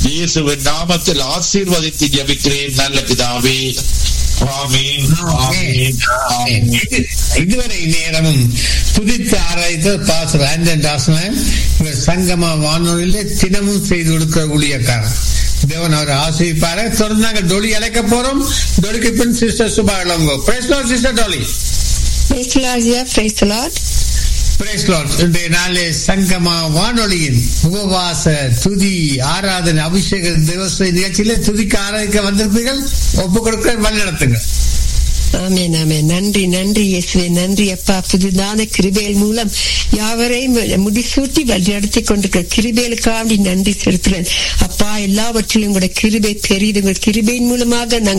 இயேசுவின் நாமத்தில் ஆசீர்வதித்து ஜபிக்கிறேன் நல்ல பிதாவே ஆமீன் ஆமீன் ஆமீன் இது- இதுவரை நேரமும் துதித்து ஆராய்த்த பாசர் ஆண்டன் டாஸ்மேன் இவர் சங்கமா வானொலியில தினமும் செய்து கொடுக்கிற ஊழியக்காரர் தேவன் அவர் ஆசிரிப்பார தொடர்ந்து நாங்கள் டொலி அழைக்க போறோம் டொலிக்கு பின் sister Subha Ilango praise Lord sister Dolly Praise the Lord, yeah, praise the Lord. Praise Lord இன்றைய நாளே சங்கமா வானொலியின் உபவாச துதி ஆராதனை அபிஷேக திவச நிகழ்ச்சியில துதிக்க ஆராதிக்க வந்திருப்பீர்கள் ஒப்பு கொடுக்க வழிநடத்துங்க ஆமென் ஆமென் நன்றி நன்றி இயேசுவே நன்றி அப்பா புதுதான கிருபேல் மூலம் யாவரையும் முடிசூட்டி வழிநடத்தி கொண்டிருக்கிற கிருபேலுக்காண்டி நன்றி செலுத்துறேன் அப்பா எல்லாவற்றிலும் உங்களோட கிருபை பெரியது உங்கள் கிருபையின் மூலமாக நாங்கள்